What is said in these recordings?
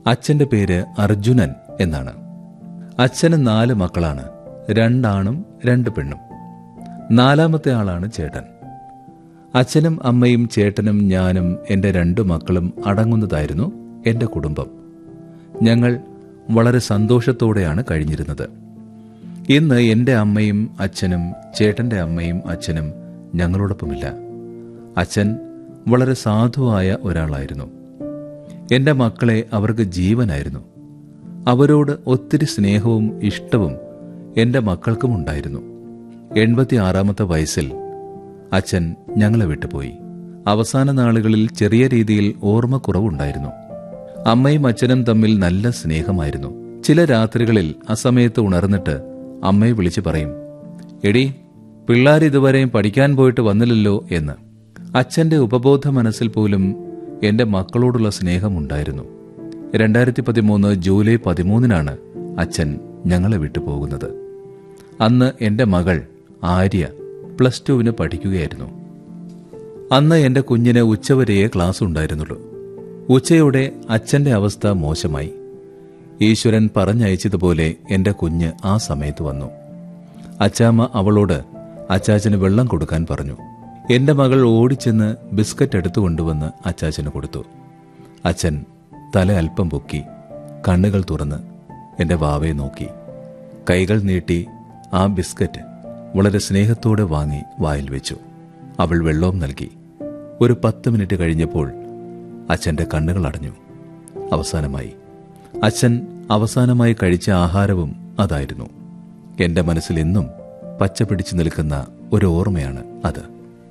അച്ഛന്റെ പേര് അർജുനൻ എന്നാണ് അച്ഛന് നാല് മക്കളാണ് രണ്ടാണും രണ്ട് പെണ്ണും നാലാമത്തെ ആളാണ് ചേട്ടൻ അച്ഛനും അമ്മയും ചേട്ടനും ഞാനും എൻ്റെ രണ്ടു മക്കളും അടങ്ങുന്നതായിരുന്നു എൻ്റെ കുടുംബം ഞങ്ങൾ വളരെ സന്തോഷത്തോടെയാണ് കഴിഞ്ഞിരുന്നത് ഇന്ന് എൻ്റെ അമ്മയും അച്ഛനും ചേട്ടൻ്റെ അമ്മയും അച്ഛനും ഞങ്ങളോടൊപ്പമില്ല അച്ഛൻ വളരെ സാധുവായ ഒരാളായിരുന്നു എൻ്റെ മക്കളെ അവർക്ക് ജീവനായിരുന്നു അവരോട് ഒത്തിരി സ്നേഹവും ഇഷ്ടവും എൻ്റെ മക്കൾക്കും ഉണ്ടായിരുന്നു എൺപത്തിയാറാമത്തെ വയസ്സിൽ അച്ഛൻ ഞങ്ങളെ വിട്ടുപോയി അവസാന നാളുകളിൽ ചെറിയ രീതിയിൽ ഓർമ്മക്കുറവുണ്ടായിരുന്നു അമ്മയും അച്ഛനും തമ്മിൽ നല്ല സ്നേഹമായിരുന്നു ചില രാത്രികളിൽ അസമയത്ത് ഉണർന്നിട്ട് അമ്മയെ വിളിച്ചു പറയും എടി പിള്ളാർ ഇതുവരെയും പഠിക്കാൻ പോയിട്ട് വന്നില്ലല്ലോ എന്ന് അച്ഛന്റെ ഉപബോധ മനസ്സിൽ പോലും എന്റെ മക്കളോടുള്ള സ്നേഹമുണ്ടായിരുന്നു രണ്ടായിരത്തി പതിമൂന്ന് ജൂലൈ പതിമൂന്നിനാണ് അച്ഛൻ ഞങ്ങളെ വിട്ടുപോകുന്നത് അന്ന് എന്റെ മകൾ ആര്യ പ്ലസ് ടുവിന് പഠിക്കുകയായിരുന്നു അന്ന് എന്റെ കുഞ്ഞിന് ഉച്ചവരെയേ ക്ലാസ് ഉണ്ടായിരുന്നുള്ളൂ ഉച്ചയോടെ അച്ഛന്റെ അവസ്ഥ മോശമായി ഈശ്വരൻ പറഞ്ഞയച്ചതുപോലെ എന്റെ കുഞ്ഞ് ആ സമയത്ത് വന്നു അച്ചാമ്മ അവളോട് അച്ചാച്ചന് വെള്ളം കൊടുക്കാൻ പറഞ്ഞു എന്റെ മകൾ ഓടിച്ചെന്ന് ബിസ്ക്കറ്റ് എടുത്തു കൊണ്ടുവന്ന് അച്ചാച്ചന് കൊടുത്തു അച്ഛൻ തല അല്പം പൊക്കി കണ്ണുകൾ തുറന്ന് എന്റെ വാവയെ നോക്കി കൈകൾ നീട്ടി ആ ബിസ്ക്കറ്റ് വളരെ സ്നേഹത്തോടെ വാങ്ങി വായിൽ വെച്ചു അവൾ വെള്ളവും നൽകി ഒരു പത്ത് മിനിറ്റ് കഴിഞ്ഞപ്പോൾ അച്ഛന്റെ കണ്ണുകൾ അടഞ്ഞു അവസാനമായി അച്ഛൻ അവസാനമായി കഴിച്ച ആഹാരവും അതായിരുന്നു എന്റെ മനസ്സിൽ എന്നും പച്ച പിടിച്ചു നിൽക്കുന്ന ഒരു ഓർമ്മയാണ് അത്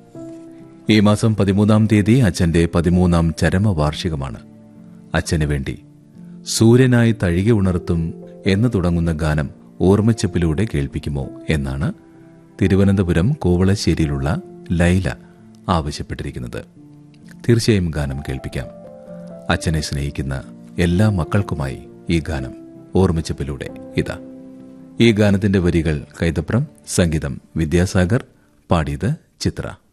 ഈ മാസം പതിമൂന്നാം തീയതി അച്ഛന്റെ പതിമൂന്നാം ചരമവാർഷികമാണ് അച്ഛന് വേണ്ടി സൂര്യനായി തഴുകി ഉണർത്തും എന്ന് തുടങ്ങുന്ന ഗാനം ഓർമ്മച്ചപ്പിലൂടെ കേൾപ്പിക്കുമോ എന്നാണ് തിരുവനന്തപുരം കോവളശ്ശേരിയിലുള്ള ലൈല ആവശ്യപ്പെട്ടിരിക്കുന്നത് തീർച്ചയായും ഗാനം കേൾപ്പിക്കാം അച്ഛനെ സ്നേഹിക്കുന്ന എല്ലാ മക്കൾക്കുമായി ഈ ഗാനം ഓർമ്മിച്ചപ്പിലൂടെ ഇതാ ഈ ഗാനത്തിന്റെ വരികൾ കൈതപ്രം സംഗീതം വിദ്യാസാഗർ പാടിയത് ചിത്ര